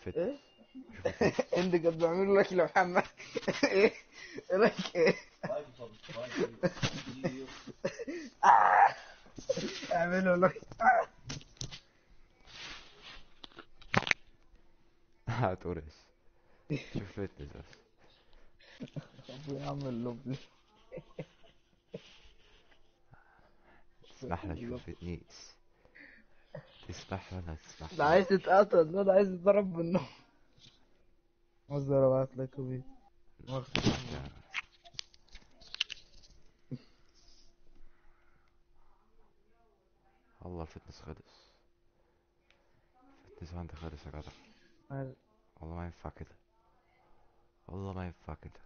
الفتنس ايه شوف الفتنس انت قد بعمل لك لمحمد ايه لك ايه آه. اعمله لك آه. هتقرص شوف الفتنس بس ابوي عامل لوبلي تسمح لي اشوف الفتنس تسمح لي انا تسمح ده لي عايز يتقتل ده ده عايز يتضرب بالنار مصدر ابعت لك بيه الله الفتنس خلص الفتنس عندي خلص يا جدع والله ما ينفع كده والله ما ينفع كده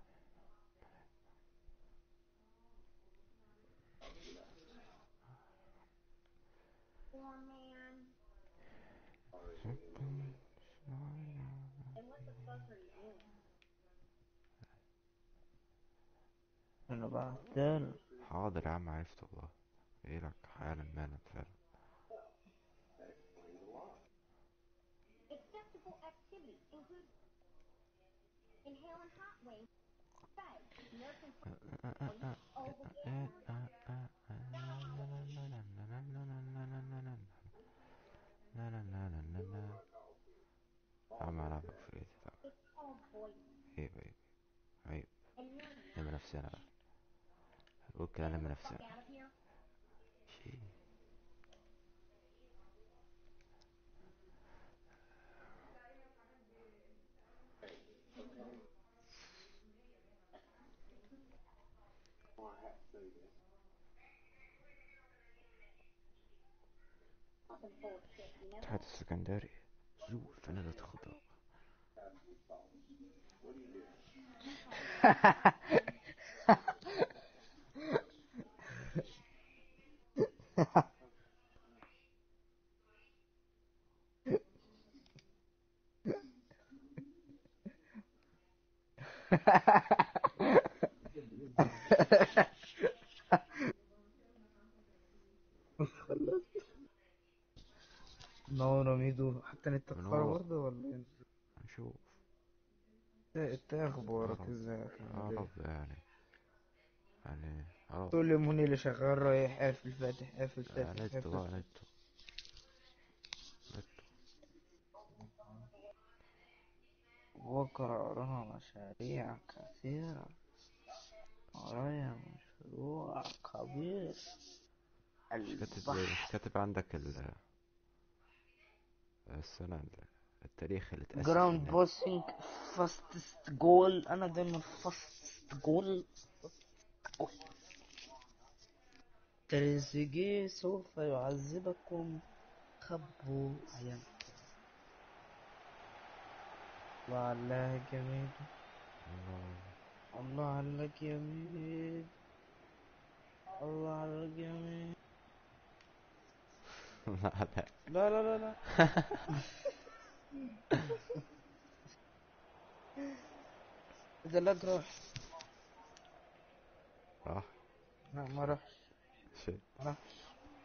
انا بعت له حاضر يا عم عرفت والله ايه لك حالا مالا فعلا Acceptable activities include inhaling hot wings, bed, nursing عم ألعبك في ايدي لا all boys عيب عيب عيب and learning لم نفسي انا بقى قول كده لم نفسي fuck أنا. out of here. شي Fucking bullshit, you know? الاتحاد السكندري زور فنادة خضراء خلصت نور ميدو حتى انت من تتفرج ورا. برضه ولا انت هنشوف انت إيه اخبارك عرب. ازيك عامل عرب ايه يعني يعني عرب تقول لي مني اللي شغال رايح قافل فاتح قافل فاتح نتو قافل بقى نتو نتو بكرة ورانا مشاريع كثيرة ورايا مشروع كبير مش كاتب البحر مش كاتب عندك ال السنة ال- التاريخ اللي تأسس جراوند النادي بوسنج فاستست جول انا دايما فاستست جول تريزيجيه سوف يعذبكم خبوا عيان الله عليك يا ميدو الله الله عليك يا ميدو الله عليك يا ميدو لا لا لا لا لا لا إذا لا تروح راح لا ما رحش شيء ما رحش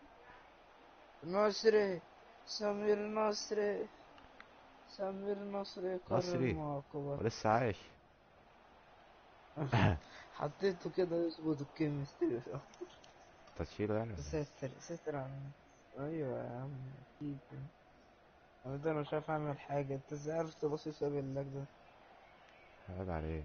نصري سمير نصري سمير نصري قرر نصري. المعاقبة ولسه عايش حطيته كده يظبط الكيمستري تشيله يعني ولا إيه؟ ستر ستر عم ايوه يا عم اكيد انا ده انا مش عارف اعمل حاجة انت ازاي عرفت تبصي سبب اللك ده عيب عليك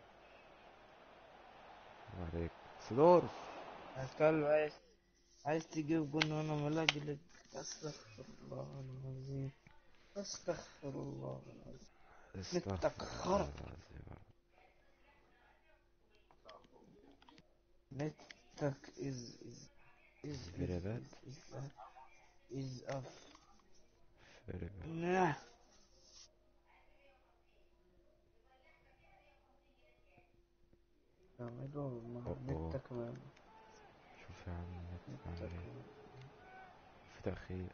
عيب عليك سدور هتكلم عايز عايز تجيب جون وانا ملجلج استغفر الله العظيم استغفر الله العظيم استغفر متأخرة. الله العظيم. نتك is is is Very is bad. is is is of Very bad. nah اعملوا ما أوه أوه. نتك ما شوف يا عم النت عامل نتك ايه في تأخير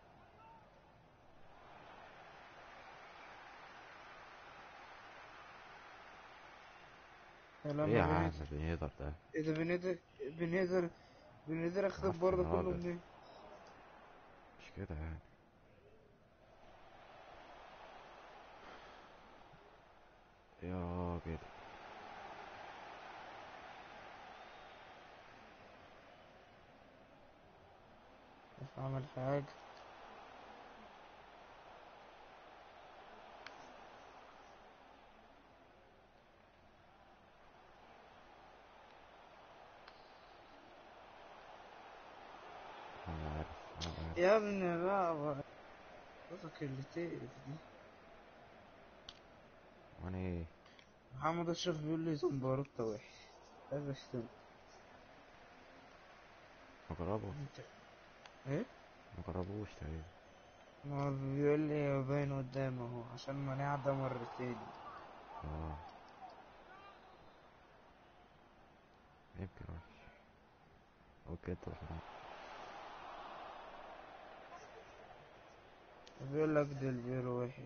كلام ايه يا عم بنيدر بنيدر ده ايه ده بنيدر بنيدر بنيدر اخد عفوا برضه يا كله راجل. منين مش كده يعني يا راجل مش عمل حاجة انا عارف انا عارف يا ابني بقى صوتك اللي تقرف دي وانا ايه محمد اشرف بيقول لي زمبروتا وحش عايز اشتم مجربه انت ايه مجربوش تقريبا ما هو بيقول لي باين قدامه اهو عشان مناعة ده مرتين اه يمكن وحش اوكي انت بصراحة بيقول لك ديل بيرو وحش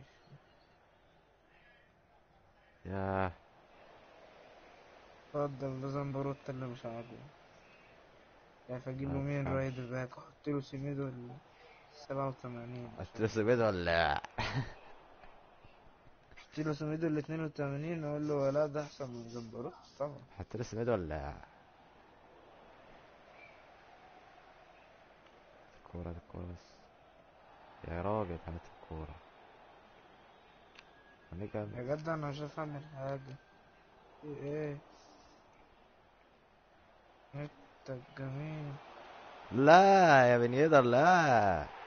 ياه اتفضل ده زمبروتا اللي مش عاجبه شايف اجيب له ما مين تفهمش. رايد باك احط له سيميدو ال 87 هترسم بيض ولا احط له سيميدو ال 82 اقول له لا ده احسن من زمبروتا طبعا هترسم بيض ولا الكورة الكورة بس يا راجل هات الكورة ونيجا يا جدع انا مش عارف اعمل حاجة في ايه انت جميل لا يا بن يقدر لا